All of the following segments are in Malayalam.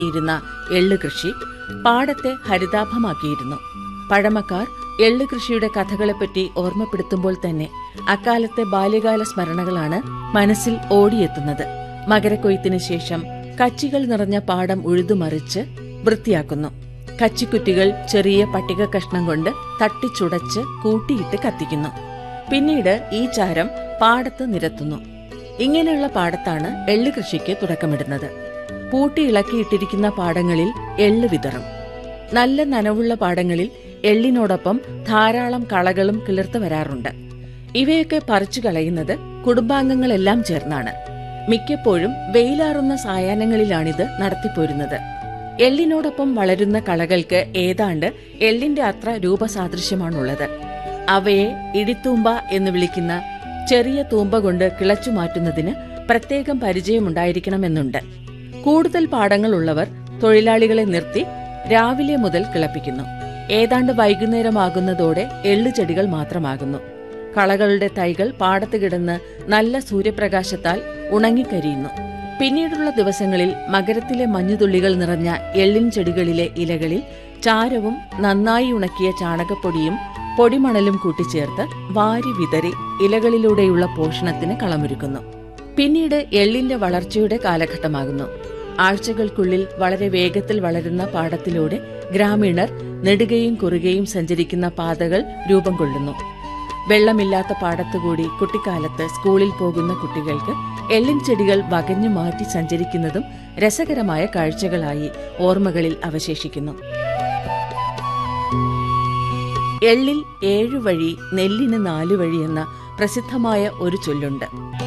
ഇരുന്ന എള്ള് കൃഷി പാടത്തെ ഹരിതാഭമാക്കിയിരുന്നു പഴമക്കാർ എള്ള് കൃഷിയുടെ കഥകളെപ്പറ്റി ഓർമ്മപ്പെടുത്തുമ്പോൾ തന്നെ അക്കാലത്തെ ബാല്യകാല സ്മരണകളാണ് മനസ്സിൽ ഓടിയെത്തുന്നത് മകരക്കൊയ്ത്തിന് ശേഷം കച്ചികൾ നിറഞ്ഞ പാടം ഉഴുതുമറിച്ച് വൃത്തിയാക്കുന്നു കച്ചിക്കുറ്റികൾ ചെറിയ പട്ടിക കഷ്ണം കൊണ്ട് തട്ടിച്ചുടച്ച് കൂട്ടിയിട്ട് കത്തിക്കുന്നു പിന്നീട് ഈ ചാരം പാടത്ത് നിരത്തുന്നു ഇങ്ങനെയുള്ള പാടത്താണ് എള്ള് കൃഷിക്ക് തുടക്കമിടുന്നത് പൂട്ടി ഇളക്കിയിട്ടിരിക്കുന്ന പാടങ്ങളിൽ എള്ള് വിതറും നല്ല നനവുള്ള പാടങ്ങളിൽ എള്ളിനോടൊപ്പം ധാരാളം കളകളും കിളിർത്ത് വരാറുണ്ട് ഇവയൊക്കെ പറിച്ചു കളയുന്നത് കുടുംബാംഗങ്ങളെല്ലാം ചേർന്നാണ് മിക്കപ്പോഴും വെയിലാറുന്ന സായാഹ്നങ്ങളിലാണിത് നടത്തിപ്പോരുന്നത് എള്ളിനോടൊപ്പം വളരുന്ന കളകൾക്ക് ഏതാണ്ട് എള്ളിന്റെ അത്ര രൂപസാദൃശ്യമാണുള്ളത് അവയെ ഇടിത്തൂമ്പ എന്ന് വിളിക്കുന്ന ചെറിയ തൂമ്പ കൊണ്ട് കിളച്ചു മാറ്റുന്നതിന് പ്രത്യേകം പരിചയമുണ്ടായിരിക്കണമെന്നുണ്ട് കൂടുതൽ പാടങ്ങളുള്ളവർ തൊഴിലാളികളെ നിർത്തി രാവിലെ മുതൽ കിളപ്പിക്കുന്നു ഏതാണ്ട് വൈകുന്നേരമാകുന്നതോടെ എള്ളുചെടികൾ മാത്രമാകുന്നു കളകളുടെ തൈകൾ പാടത്ത് കിടന്ന് നല്ല സൂര്യപ്രകാശത്താൽ ഉണങ്ങിക്കരിയുന്നു പിന്നീടുള്ള ദിവസങ്ങളിൽ മകരത്തിലെ മഞ്ഞുതുള്ളികൾ നിറഞ്ഞ എള്ളിൻ ചെടികളിലെ ഇലകളിൽ ചാരവും നന്നായി ഉണക്കിയ ചാണകപ്പൊടിയും പൊടിമണലും കൂട്ടിച്ചേർത്ത് വാരി വിതറി ഇലകളിലൂടെയുള്ള പോഷണത്തിന് കളമൊരുക്കുന്നു പിന്നീട് എള്ളിന്റെ വളർച്ചയുടെ കാലഘട്ടമാകുന്നു ആഴ്ചകൾക്കുള്ളിൽ വളരെ വേഗത്തിൽ വളരുന്ന പാടത്തിലൂടെ ഗ്രാമീണർ നെടുകയും കുറുകയും സഞ്ചരിക്കുന്ന പാതകൾ രൂപം കൊള്ളുന്നു വെള്ളമില്ലാത്ത പാടത്തുകൂടി കുട്ടിക്കാലത്ത് സ്കൂളിൽ പോകുന്ന കുട്ടികൾക്ക് എള്ളിൻ ചെടികൾ വകഞ്ഞു മാറ്റി സഞ്ചരിക്കുന്നതും രസകരമായ കാഴ്ചകളായി ഓർമ്മകളിൽ അവശേഷിക്കുന്നു എള്ളിൽ ഏഴു വഴി നെല്ലിന് നാലു വഴി എന്ന പ്രസിദ്ധമായ ഒരു ചൊല്ലുണ്ട്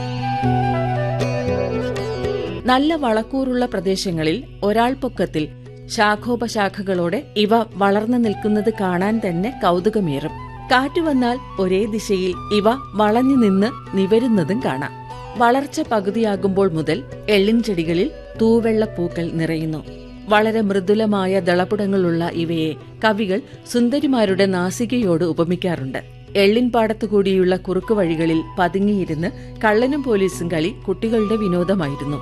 നല്ല വളക്കൂറുള്ള പ്രദേശങ്ങളിൽ ഒരാൾ പൊക്കത്തിൽ ശാഖോപശാഖകളോടെ ഇവ വളർന്നു നിൽക്കുന്നത് കാണാൻ തന്നെ കൗതുകമേറും കാറ്റു വന്നാൽ ഒരേ ദിശയിൽ ഇവ വളഞ്ഞു നിന്ന് നിവരുന്നതും കാണാം വളർച്ച പകുതിയാകുമ്പോൾ മുതൽ എള്ളിൻ ചെടികളിൽ തൂവെള്ള പൂക്കൾ നിറയുന്നു വളരെ മൃദുലമായ ദളപുടങ്ങളുള്ള ഇവയെ കവികൾ സുന്ദരിമാരുടെ നാസികയോട് ഉപമിക്കാറുണ്ട് എള്ളിൻ പാടത്തുകൂടിയുള്ള കുറുക്കു വഴികളിൽ പതുങ്ങിയിരുന്ന് കള്ളനും പോലീസും കളി കുട്ടികളുടെ വിനോദമായിരുന്നു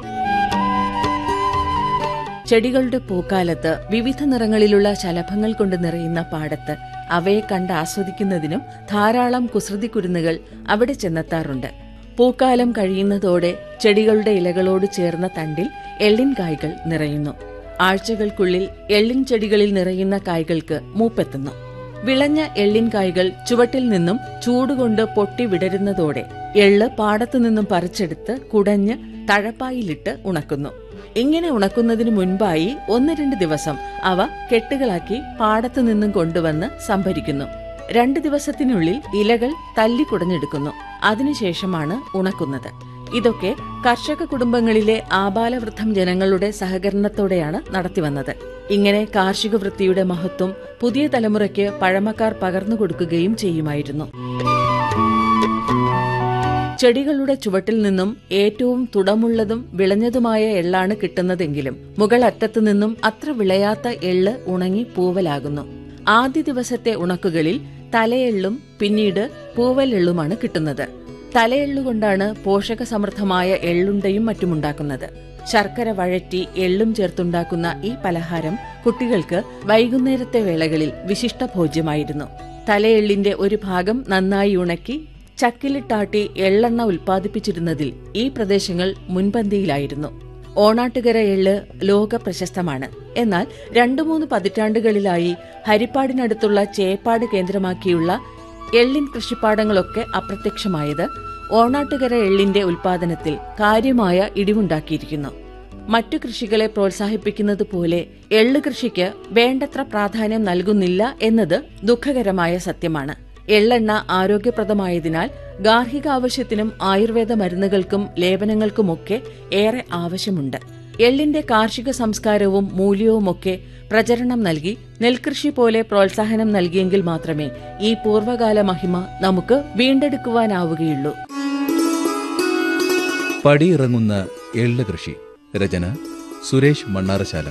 ചെടികളുടെ പൂക്കാലത്ത് വിവിധ നിറങ്ങളിലുള്ള ശലഭങ്ങൾ കൊണ്ട് നിറയുന്ന പാടത്ത് അവയെ കണ്ട് ആസ്വദിക്കുന്നതിനും ധാരാളം കുസൃതി കുരുന്നുകൾ അവിടെ ചെന്നെത്താറുണ്ട് പൂക്കാലം കഴിയുന്നതോടെ ചെടികളുടെ ഇലകളോട് ചേർന്ന തണ്ടിൽ എള്ളിൻ കായ്കൾ നിറയുന്നു ആഴ്ചകൾക്കുള്ളിൽ എള്ളിൻ ചെടികളിൽ നിറയുന്ന കായ്കൾക്ക് മൂപ്പെത്തുന്നു വിളഞ്ഞ എള്ളിൻ കായ്കൾ ചുവട്ടിൽ നിന്നും ചൂടുകൊണ്ട് പൊട്ടി വിടരുന്നതോടെ എള്ള് പാടത്തു നിന്നും പറിച്ചെടുത്ത് കുടഞ്ഞ് തഴപ്പായിലിട്ട് ഉണക്കുന്നു ഇങ്ങനെ ഉണക്കുന്നതിന് മുൻപായി ഒന്ന് രണ്ട് ദിവസം അവ കെട്ടുകളാക്കി പാടത്തു നിന്നും കൊണ്ടുവന്ന് സംഭരിക്കുന്നു രണ്ട് ദിവസത്തിനുള്ളിൽ ഇലകൾ തല്ലിക്കുടഞ്ഞെടുക്കുന്നു അതിനുശേഷമാണ് ഉണക്കുന്നത് ഇതൊക്കെ കർഷക കുടുംബങ്ങളിലെ ആബാലവൃദ്ധം ജനങ്ങളുടെ സഹകരണത്തോടെയാണ് നടത്തിവന്നത് ഇങ്ങനെ കാർഷിക വൃത്തിയുടെ മഹത്വം പുതിയ തലമുറയ്ക്ക് പഴമക്കാർ പകർന്നു കൊടുക്കുകയും ചെയ്യുമായിരുന്നു ചെടികളുടെ ചുവട്ടിൽ നിന്നും ഏറ്റവും തുടമുള്ളതും വിളഞ്ഞതുമായ എള്ളാണ് കിട്ടുന്നതെങ്കിലും മുകൾ അറ്റത്തു നിന്നും അത്ര വിളയാത്ത എള്ള് ഉണങ്ങി പൂവലാകുന്നു ആദ്യ ദിവസത്തെ ഉണക്കുകളിൽ തലയെള്ളും പിന്നീട് പൂവലെള്ളുമാണ് കിട്ടുന്നത് തലയെള്ളുകൊണ്ടാണ് പോഷക സമൃദ്ധമായ എള്ളുണ്ടയും മറ്റുമുണ്ടാക്കുന്നത് ശർക്കര വഴറ്റി എള്ളും ചേർത്തുണ്ടാക്കുന്ന ഈ പലഹാരം കുട്ടികൾക്ക് വൈകുന്നേരത്തെ വേളകളിൽ വിശിഷ്ട ഭോജ്യമായിരുന്നു തലയെള്ളിന്റെ ഒരു ഭാഗം നന്നായി ഉണക്കി ചക്കിലിട്ടാട്ടി എള്ളെണ്ണ ഉൽപ്പാദിപ്പിച്ചിരുന്നതിൽ ഈ പ്രദേശങ്ങൾ മുൻപന്തിയിലായിരുന്നു ഓണാട്ടുകര എള്ള് ലോക പ്രശസ്തമാണ് എന്നാൽ രണ്ടു മൂന്ന് പതിറ്റാണ്ടുകളിലായി ഹരിപ്പാടിനടുത്തുള്ള ചേപ്പാട് കേന്ദ്രമാക്കിയുള്ള എള്ളിൻ കൃഷിപ്പാടങ്ങളൊക്കെ അപ്രത്യക്ഷമായത് ഓണാട്ടുകര എള്ളിന്റെ ഉൽപാദനത്തിൽ കാര്യമായ ഇടിവുണ്ടാക്കിയിരിക്കുന്നു മറ്റു കൃഷികളെ പ്രോത്സാഹിപ്പിക്കുന്നത് പോലെ എള്ള് കൃഷിക്ക് വേണ്ടത്ര പ്രാധാന്യം നൽകുന്നില്ല എന്നത് ദുഃഖകരമായ സത്യമാണ് എള്ളെണ്ണ ആരോഗ്യപ്രദമായതിനാൽ ഗാർഹിക ആവശ്യത്തിനും ആയുർവേദ മരുന്നുകൾക്കും ലേപനങ്ങൾക്കുമൊക്കെ ഏറെ ആവശ്യമുണ്ട് എള്ളിന്റെ കാർഷിക സംസ്കാരവും മൂല്യവുമൊക്കെ പ്രചരണം നൽകി നെൽകൃഷി പോലെ പ്രോത്സാഹനം നൽകിയെങ്കിൽ മാത്രമേ ഈ പൂർവ്വകാല മഹിമ നമുക്ക് വീണ്ടെടുക്കുവാനാവുകയുള്ളൂ പടിയിറങ്ങുന്ന എള്ള് കൃഷി രചന സുരേഷ് മണ്ണാറശാല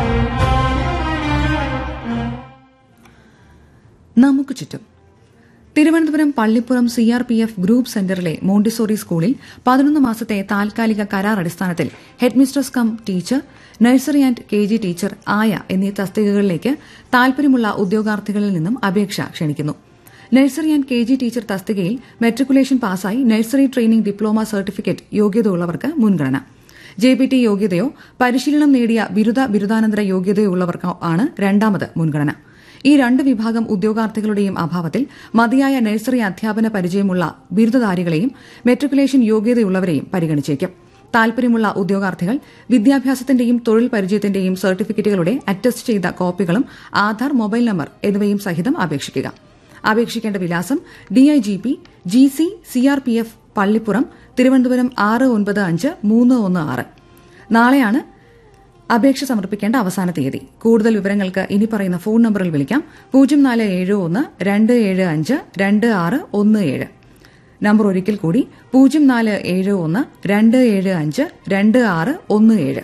നമുക്ക് ചുറ്റും Thiruvananthapuram Pallippuram C R P F group സെന്ററിലെ മോണ്ടിസോറി സ്കൂളിൽ പതിനൊന്ന് മാസത്തെ താൽക്കാലിക കരാർ അടിസ്ഥാനത്തിൽ headmistress cum teacher nursery and K G teacher ആയ എന്നീ തസ്തികകളിലേക്ക് താൽപര്യമുള്ള ഉദ്യോഗാർത്ഥികളിൽ നിന്നും അപേക്ഷ ക്ഷണിക്കുന്നു nursery and K G teacher തസ്തികയിൽ മെട്രിക്കുലേഷൻ പാസായി നഴ്സറി ട്രെയിനിംഗ് ഡിപ്ലോമ സർട്ടിഫിക്കറ്റ് യോഗ്യത ഉള്ളവർക്ക് മുൻഗണന ജെ പി ടി യോഗ്യതയോ പരിശീലനം നേടിയ ബിരുദ ബിരുദാനന്തര യോഗ്യതയോ ഉള്ളവർക്കോ ആണ് രണ്ടാമത് മുൻഗണന ഈ രണ്ട് വിഭാഗം ഉദ്യോഗാർത്ഥികളുടെയും അഭാവത്തിൽ മതിയായ നഴ്സറി അധ്യാപന പരിചയമുള്ള ബിരുദധാരികളെയും മെട്രിക്കുലേഷൻ യോഗ്യതയുള്ളവരെയും പരിഗണിച്ചേക്കും താൽപര്യമുള്ള ഉദ്യോഗാർത്ഥികൾ വിദ്യാഭ്യാസത്തിന്റെയും തൊഴിൽ പരിചയത്തിന്റെയും സർട്ടിഫിക്കറ്റുകളുടെ അറ്റസ്റ്റ് ചെയ്ത കോപ്പികളും ആധാർ മൊബൈൽ നമ്പർ എന്നിവയും സഹിതം അപേക്ഷിക്കുക അപേക്ഷിക്കേണ്ട വിലാസം DIGP G C CRPF Pallippuram Thiruvananthapuram ആറ് ഒൻപത് അഞ്ച് മൂന്ന് ഒന്ന് ആറ് നാളെയാണ് അപേക്ഷ സമർപ്പിക്കേണ്ട അവസാന തീയതി കൂടുതൽ വിവരങ്ങൾക്ക് ഇനി പറയുന്ന ഫോൺ നമ്പറിൽ വിളിക്കാം പൂജ്യം നാല് ഏഴ് ഒന്ന് രണ്ട് ഏഴ് അഞ്ച് രണ്ട് ആറ് ഒന്ന് ഏഴ് നമ്പർ ഒരിക്കൽ കൂടി പൂജ്യം നാല് ഏഴ് ഒന്ന് രണ്ട് ഏഴ് അഞ്ച് രണ്ട് ആറ് ഒന്ന് ഏഴ്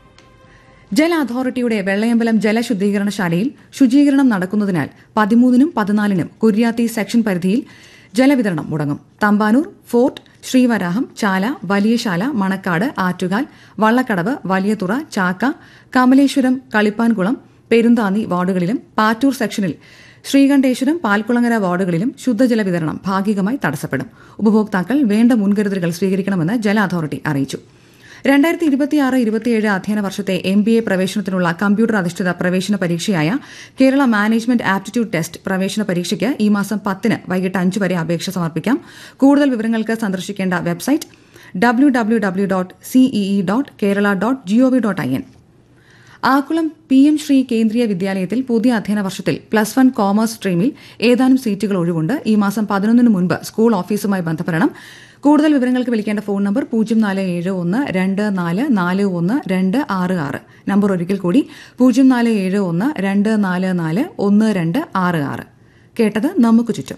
ജല അതോറിറ്റിയുടെ വെള്ളയമ്പലം ജലശുദ്ധീകരണശാലയിൽ ശുചീകരണം നടക്കുന്നതിനാൽ പതിമൂന്നിനും പതിനാലിനും കുര്യാത്തി സെക്ഷൻ പരിധിയിൽ ജലവിതരണം മുടങ്ങും തമ്പാനൂർ ഫോർട്ട് ശ്രീവരാഹം ചാല വലിയശാല മണക്കാട് ആറ്റുകാൽ വള്ളക്കടവ് വലിയതുറ ചാക്ക കമലേശ്വരം കളിപ്പാൻകുളം പെരുന്താന്നി വാർഡുകളിലും പാറ്റൂർ സെക്ഷനിൽ ശ്രീകണ്ഠേശ്വരം പാൽക്കുളങ്ങര വാർഡുകളിലും ശുദ്ധജല വിതരണം ഭാഗികമായി തടസ്സപ്പെടും ഉപഭോക്താക്കൾ വേണ്ട മുൻകരുതലുകൾ സ്വീകരിക്കണമെന്ന് ജല അതോറിറ്റി അറിയിച്ചു രണ്ടായിരത്തി ഇരുപത്തിയാറ് ഇരുപത്തിയേഴ് അധ്യയന വർഷത്തെ എം ബി എ പ്രവേശനത്തിനുള്ള കമ്പ്യൂട്ടർ അധിഷ്ഠിത പ്രവേശന പരീക്ഷയായ കേരള മാനേജ്മെന്റ് ആപ്റ്റിറ്റ്യൂഡ് ടെസ്റ്റ് പ്രവേശന പരീക്ഷയ്ക്ക് ഈ മാസം പത്തിന് വൈകിട്ട് അഞ്ച് വരെ അപേക്ഷ സമർപ്പിക്കാം കൂടുതൽ വിവരങ്ങൾക്ക് സന്ദർശിക്കേണ്ട website W W W dot C E E dot Kerala dot G O V dot I N Akkulam P M Shri Kendriya വിദ്യാലയത്തിൽ പുതിയ അധ്യയന വർഷത്തിൽ പ്ലസ് വൺ കോമേഴ്സ് സ്ട്രീമിൽ ഏതാനും സീറ്റുകൾ ഒഴിവുണ്ട് ഈ മാസം പതിനൊന്നിന് മുൻപ് സ്കൂൾ ഓഫീസുമായി ബന്ധപ്പെടണം കൂടുതൽ വിവരങ്ങൾക്ക് വിളിക്കേണ്ട ഫോൺ നമ്പർ പൂജ്യം നാല് ഏഴ് ഒന്ന് രണ്ട് നാല് നാല് ഒന്ന് രണ്ട് ആറ് ആറ് നമ്പർ ഒരിക്കൽ കൂടി പൂജ്യം നാല് ഏഴ് ഒന്ന് രണ്ട് നാല് നാല് ഒന്ന് രണ്ട് ആറ് ആറ് കേട്ടത് നമുക്ക് ചുറ്റും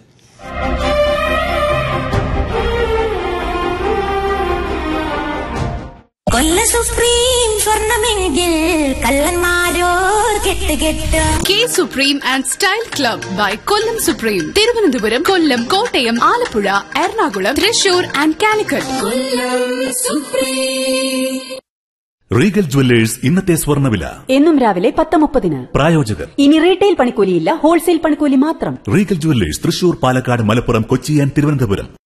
കൊല്ല സുപ്രീം സ്വർണമെങ്കിൽ കള്ളന്മാരോർ കെട്ട് കെട്ട് K supreme and style club by Kollam supreme Thiruvananthapuram Kollam Kottayam Alappuzha Ernakulam Thrissur and Calicut Regal Jewellers ഇന്നത്തെ സ്വർണ്ണവില എന്നും രാവിലെ പത്ത് മുപ്പതിന് പ്രായോജകർ ഇനി റീറ്റെയിൽ പണിക്കൂലിയില്ല ഹോൾസെയിൽ പണിക്കൂലി മാത്രം Regal Jewellers Thrissur Palakkad Malappuram Kochi and Thiruvananthapuram